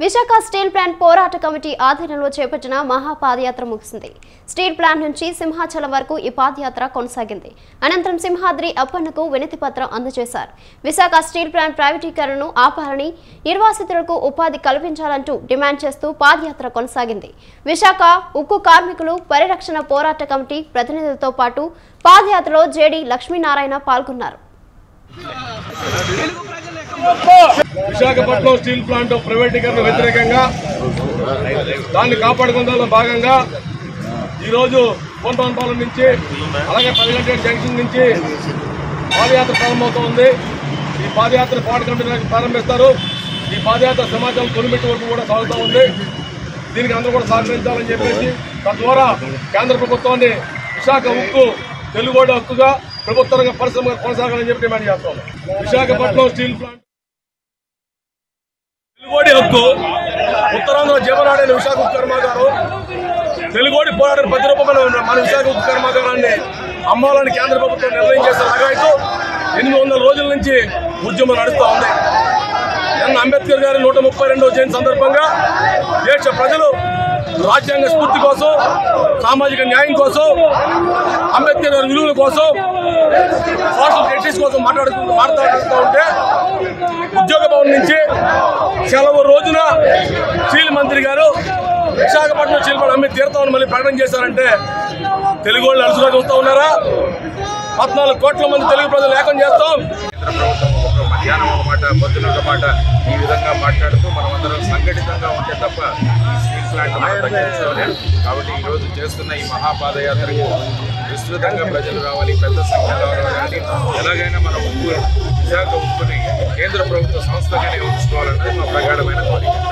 Visakha steel plant పోరాట కమిటీ ఆధ్వర్యంలో చేపట్టిన మహాపాదయాత్ర ముగిసింది స్టీల్ ప్లాంట్ నుంచి సింహాచలం వరకు ఈ పాదయాత్ర కొనసాగింది అనంతరం సింహాద్రి అప్పన్నకు వినతి పత్రం అందజేశారు విశాఖ స్టీల్ ప్లాంట్ ప్రైవేటీకరణను ఆపాలని నిర్వాసితులకు ఉపాధి కల్పించాలంటూ డిమాండ్ చేస్తూ పాదయాత్ర కొనసాగింది విశాఖ ఉక్కు కార్మికులు పరిరక్షణ పోరాట కమిటీ ప్రతినిధులతో పాటు పాదయాత్రలో జేడీ లక్ష్మీనారాయణ పాల్గొన్నారు విశాఖపట్నం స్టీల్ ప్లాంట్ ప్రైవేటీకరణ వ్యతిరేకంగా దాన్ని కాపాడుకుందాలో భాగంగా ఈరోజు కొంతవనపాలెం నుంచి అలాగే పదిగంట జంక్షన్ నుంచి పాదయాత్ర ప్రారంభమవుతోంది ఈ పాదయాత్ర పాట కమిటీ ప్రారంభిస్తారు ఈ పాదయాత్ర సమాజం తొలిమెట్టు వరకు కూడా సాగుతూ ఉంది దీనికి అందరూ కూడా సహకరించాలని చెప్పేసి తద్వారా కేంద్ర ప్రభుత్వాన్ని విశాఖ ఉక్కు తెలుగోడు హక్కుగా ప్రభుత్వ రంగ పరిశ్రమ కొనసాగాలని చెప్పి డిమాండ్ చేస్తాం విశాఖపట్నం స్టీల్ ప్లాంట్ తెలుగోడి హక్కు ఉత్తరాంధ్ర జీవనాడైన విశాఖ ఉక్కు కర్మాగారం తెలుగోడి పోరాటం పది రూపాయలు మన విశాఖ ఉక్కు కర్మాగారాన్ని అమ్మాలని కేంద్ర ప్రభుత్వం నిర్ణయం చేసిన లగాయతూ ఎనిమిది వందల రోజుల నుంచి ఉద్యమం నడుస్తూ ఉంది నిన్న అంబేద్కర్ గారి నూట ముప్పై రెండవ జయంతి సందర్భంగా దేశ ప్రజలు రాజ్యాంగ స్ఫూర్తి కోసం సామాజిక న్యాయం కోసం అంబేద్కర్ గారి విలువల కోసం సోషల్ జస్టిస్ కోసం మాట్లాడుతూ మాట్లాడుతూ ఉంటే ఉద్యోగ భవన్ నుంచి సెలవు రోజున స్టీల్ మంత్రి గారు విశాఖపట్నం స్టీల్ ప్లాంట్ అమ్మి తీరుతామని మళ్ళీ ప్రకటన చేశారంటే తెలుగు వాళ్ళు అలసుగా చూస్తూ ఉన్నారా పద్నాలుగు కోట్ల మంది తెలుగు ప్రజలు ఏకం చేస్తాం కేంద్ర ప్రభుత్వం ఒక మధ్యాహ్నం ఒక మాట పొద్దున ఒక మాట ఈ విధంగా మాట్లాడుతూ మనమందరం సంఘటితంగా ఉంటే తప్ప ఈ స్టీల్ ప్లాంట్ మనం తగ్గించుకోలేం కాబట్టి ఈ రోజు చేస్తున్న ఈ మహాపాదయాత్రకు విస్తృతంగా ప్రజలు రావాలి పెద్ద సంఖ్యలో రావాలి ఎలాగైనా మన ఉక్కు విశాఖ ఉక్కుని కేంద్ర ప్రభుత్వ సంస్థగానే ఉంచుకోవాలన్నది మా ప్రగాఢమైన కోరిక